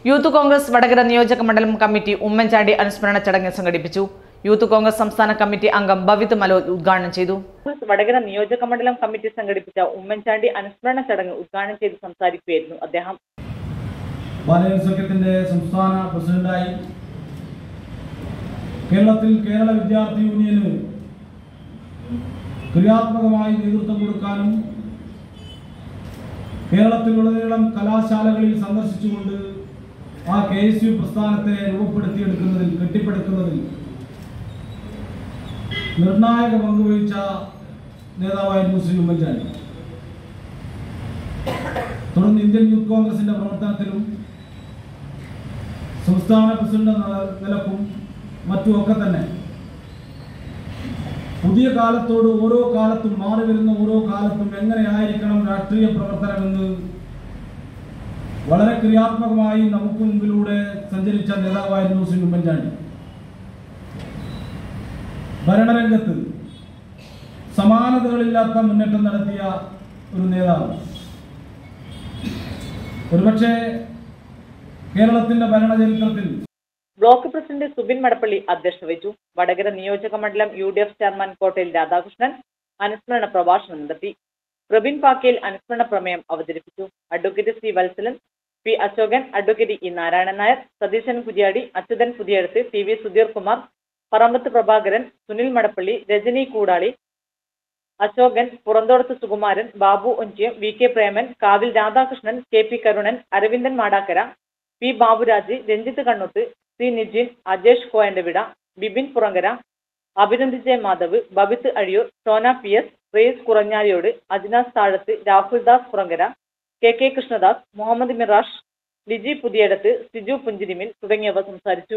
youth Congress Vadakara നിയോജക മണ്ഡലം committee Oommen Chandy അനുസ്മരണ ചടങ്ങ് സംഘടിപ്പിച്ചു യൂത്ത് കോൺഗ്രസ് സംസ്ഥാന കമ്മിറ്റി അംഗം ഭവിത് മലോൽ ഉദ്ഘാടനം ചെയ്തു കോൺഗ്രസ് വടകര നിയോജക മണ്ഡലം കമ്മിറ്റി സംഘടിപ്പിച്ച ഉമ്മൻചാണ്ടി അനുസ്മരണ ചടങ്ങ് ഉദ്ഘാടനം ചെയ്ത് സംസാരിക്കുകയായിരുന്നു അദ്ദേഹം ബാലയൻ സഖ്യത്തിന്റെ സംസ്ഥാന പ്രസിഡന്റായി കേരളത്തിൽ കേരള വിദ്യാർത്ഥി യൂണിയന് ക്രിയാത്മകമായി നേതൃത്വം കൊടുക്കാനും കേരളത്തിലുടനീളം കലാശാലകളിൽ സന്ദർശിച്ചുകൊണ്ട് ആ കെ എസ് യു പ്രസ്ഥാനത്തെ രൂപപ്പെടുത്തിയെടുക്കുന്നതിൽ കെട്ടിപ്പടുക്കുന്നതിൽ നിർണായക പങ്കുവഹിച്ച നേതാവായിരുന്നു ശ്രീ ഉമ്മൻചാണ്ടി തുടർന്ന് ഇന്ത്യൻ യൂത്ത് കോൺഗ്രസിന്റെ പ്രവർത്തനത്തിലും സംസ്ഥാന പ്രസിഡന്റ് എന്ന നിലക്കും മറ്റുമൊക്കെ തന്നെ പുതിയ കാലത്തോട് ഓരോ കാലത്തും മാറി വരുന്ന ഓരോ കാലത്തും എങ്ങനെയായിരിക്കണം രാഷ്ട്രീയ പ്രവർത്തനമെന്ന് വളരെ ക്രിയാത്മകമായി നമുക്ക് മുമ്പിലൂടെ സഞ്ചരിച്ച നേതാവായിരുന്നു ശ്രീ ഉമ്മൻചാണ്ടി ഭരണരംഗത്ത് സമാനതകളില്ലാത്ത മുന്നേറ്റം നടത്തിയ ഒരു നേതാവ് ഒരുപക്ഷെ കേരളത്തിന്റെ ഭരണചരിത്രത്തിൽ ബ്ലോക്ക് പ്രസിഡന്റ് സുബിൻ മടപ്പള്ളി അധ്യക്ഷത വഹിച്ചു വടകര നിയോജക മണ്ഡലം യു ഡി എഫ് ചെയർമാൻ കോട്ടയിൽ രാധാകൃഷ്ണൻ അനുസ്മരണ പ്രഭാഷണം നടത്തി പ്രബിൻ പാക്കേൽ അനുസ്മരണ പ്രമേയം അവതരിപ്പിച്ചു advocate C Valsalan P Ashokan advocate E Narayanan Nair Satheesan Kuriyadi Achuthan Puthiyadath T V Sudheer Kumar Parambath Prabhakaran Sunil Madappally Rajani Koodali Ashokan Purathodath Sukumaran Babu Onchiyam V K Preman Kavil Radhakrishnan K P Karunan Aravindan Madakkara P Baburaj Ranjith Kannuth C Nijin Ajesh Koyandavida Bibin Purankara Abhinand J Madhav Babith Azhiyur Sona P S Rais Kuranjaliyod Ajnas Thazhath Rahul Das Purankara K K Krishnadas Muhammad Mirash Liji Puthiyadath Siju Punchirimil തുടങ്ങിയവർ സംസാരിച്ചു